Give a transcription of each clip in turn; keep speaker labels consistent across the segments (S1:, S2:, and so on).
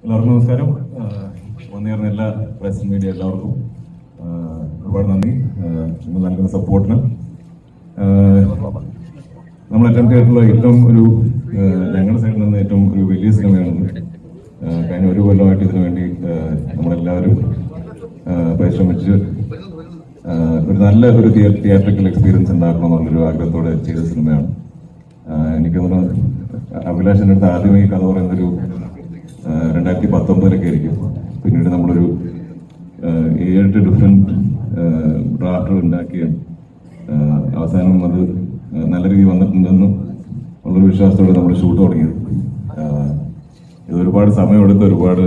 S1: എല്ലാവർക്കും നമസ്കാരം ആഹ് വന്നുചേർന്ന എല്ലാ പ്രസ് മീഡിയ എല്ലാവർക്കും ആഹ് ഒരുപാട് നന്ദി ആഹ് നിങ്ങൾ നൽകുന്ന സപ്പോർട്ടിന് നമ്മൾ അറ്റൻഡ് ചെയ്തിട്ടുള്ള ഏറ്റവും ഒരു ആഹ് ഞങ്ങളുടെ സൈഡിൽ നിന്ന് ഏറ്റവും ഒരു വലിയ സിനിമയാണ് ആഹ് കഴിഞ്ഞ ഒരു കൊല്ലമായിട്ട് ഇതിനു വേണ്ടി ആഹ് നമ്മളെല്ലാവരും ആഹ് പരിശ്രമിച്ച് ആഹ് ഒരു നല്ല ഒരു തിയേറ്ററിക്കൽ എക്സ്പീരിയൻസ് ഉണ്ടാക്കണം എന്നുള്ളൊരു ആഗ്രഹത്തോടെ ചെയ്ത സിനിമയാണ് ആഹ് എനിക്ക് തോന്നുന്നു അഭിലാഷിന്റെ അടുത്ത് ആദ്യമേ ഈ കഥ പറയുന്നൊരു ആഹ് രണ്ടായിരത്തി പത്തൊമ്പതിലൊക്കെ ആയിരിക്കും പിന്നീട് നമ്മളൊരു ആഹ് ഏഴെട്ട് ഡിഫറെന്റ് ഡ്രാഫ്റ്റുകൾ ഉണ്ടാക്കിയാണ് ആഹ് അവസാനം അത് നല്ല രീതിയിൽ വന്നിട്ടുണ്ടെന്നും ഉള്ളൊരു വിശ്വാസത്തോടെ നമ്മൾ ഷൂട്ട് തുടങ്ങിയത് ആഹ് ഇത് ഒരുപാട് സമയമെടുത്ത് ഒരുപാട്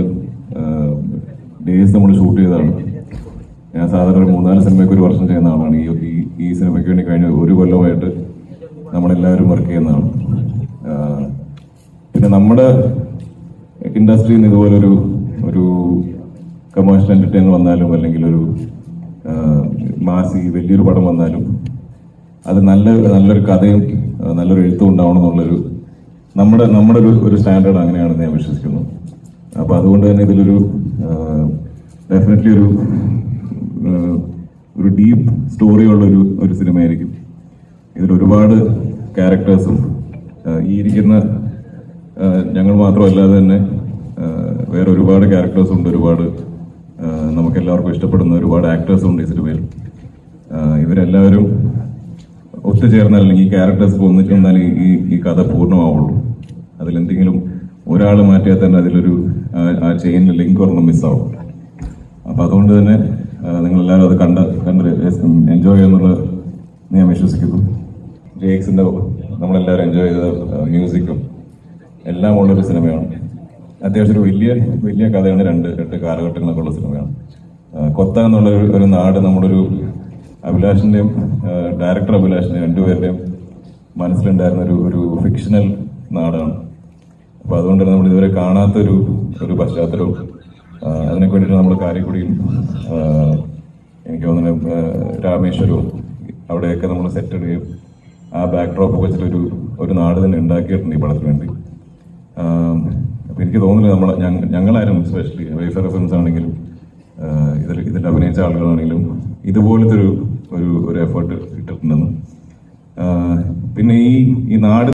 S1: ഡേയ്സ് നമ്മൾ ഷൂട്ട് ചെയ്തതാണ് ഞാൻ സാധാരണ ഒരു മൂന്നാല് സിനിമയ്ക്ക് ഒരു വർഷം ചെയ്യുന്ന ആളാണ് ഈ ഈ- ഈ സിനിമയ്ക്ക് വേണ്ടി കഴിഞ്ഞ ഒരു കൊല്ലമായിട്ട് നമ്മളെല്ലാവരും വർക്ക് ചെയ്യുന്നതാണ് ആഹ് പിന്നെ നമ്മുടെ ഇൻഡസ്ട്രിയിൽ നിന്ന് ഇതുപോലൊരു ഒരു കമേഴ്ഷ്യൽ എന്റർടൈനർ വന്നാലും അല്ലെങ്കിൽ ഒരു ആഹ് മാസി വലിയൊരു പടം വന്നാലും അത് നല്ല നല്ലൊരു കഥയും ആഹ് നല്ലൊരു എഴുത്തും ഉണ്ടാവണം എന്നുള്ളൊരു നമ്മുടെ നമ്മുടെ ഒരു ഒരു സ്റ്റാൻഡേർഡ് അങ്ങനെയാണെന്ന് ഞാൻ വിശ്വസിക്കുന്നു അപ്പൊ അതുകൊണ്ട് തന്നെ ഇതിലൊരു ഡെഫിനറ്റ്ലി ഒരു ആഹ് ഒരു ഡീപ്പ് സ്റ്റോറിയുള്ള ഒരു ഒരു സിനിമയായിരിക്കും ഇതിൽ ഒരുപാട് ക്യാരക്ടേഴ്സും ഈ ഇരിക്കുന്ന ആഹ് ഞങ്ങൾ മാത്രമല്ലാതെ തന്നെ ആഹ് വേറെ ഒരുപാട് ക്യാരക്ടേഴ്സ് ഉണ്ട് ഒരുപാട് ആഹ് നമുക്ക് എല്ലാവർക്കും ഇഷ്ടപ്പെടുന്ന ഒരുപാട് ആക്ടേഴ്സ് ഉണ്ട് ഈ സിനിമയിൽ ആഹ് ഇവരെല്ലാവരും ഒത്തുചേർന്നാൽ അല്ലെങ്കിൽ ഈ ക്യാരക്ടേഴ്സ് ഒന്നിച്ചെന്നാൽ ഈ ഈ കഥ പൂർണ്ണമാവുള്ളൂ അതിലെന്തെങ്കിലും ഒരാൾ മാറ്റിയാൽ തന്നെ അതിലൊരു ആ- ആ ചെയിനിൽ ലിങ്ക് ഒരെണ്ണം മിസ്സാവും അപ്പൊ അതുകൊണ്ട് തന്നെ നിങ്ങൾ എല്ലാവരും അത് കണ്ട കണ്ട് എൻജോയ് ചെയ്യുന്നുള്ള ഞാൻ വിശ്വസിക്കുന്നു ജേക്സിന്റെ നമ്മളെല്ലാവരും എൻജോയ് ചെയ്ത മ്യൂസിക്കും എല്ലാം ഉള്ളൊരു സിനിമയാണ് അത്യാവശ്യം ഒരു വലിയ വലിയ കഥയാണ് രണ്ട് രണ്ട് കാലഘട്ടങ്ങളൊക്കെ ഉള്ള സിനിമയാണ് ആ, കൊത്ത എന്നുള്ള ഒരു- ഒരു നാട് നമ്മളൊരു അഭിലാഷിന്റെയും ഡയറക്ടർ അഭിലാഷിന്റെയും രണ്ടുപേരുടെയും മനസ്സിലുണ്ടായിരുന്ന ഒരു ഒരു ഫിക്ഷണൽ നാടാണ് അപ്പൊ അതുകൊണ്ട് തന്നെ നമ്മൾ ഇതുവരെ കാണാത്തൊരു ഒരു പശ്ചാത്തലവും ആ, അതിനൊക്കെ വേണ്ടിയിട്ട് നമ്മൾ കാരിക്കുടിയും ആ, എനിക്ക് തോന്നുന്നു ആ, രാമേശ്വരവും അവിടെയൊക്കെ നമ്മൾ സെറ്റ് ഇടുകയും ആ ബാക്ക് ഡ്രോപ്പ് വെച്ചിട്ട് ഒരു ഒരു നാട് തന്നെ ഉണ്ടാക്കിയിട്ടുണ്ട് ഈ പടത്തിന് വേണ്ടി ആ, അപ്പൊ എനിക്ക് തോന്നുന്നില്ല നമ്മൾ ഞങ്ങളാരും സ്പെഷ്യലി വൈഫർ ഫിലിംസ് ആണെങ്കിലും ആ, ഇതിൽ ഇതിൽ അഭിനയിച്ച ആളുകളാണെങ്കിലും ഇതുപോലത്തെ ഒരു ഒരു ഒരു എഫേർട്ട് ഇട്ടിട്ടുണ്ടെന്ന് ആ, പിന്നെ ഈ ഈ നാട്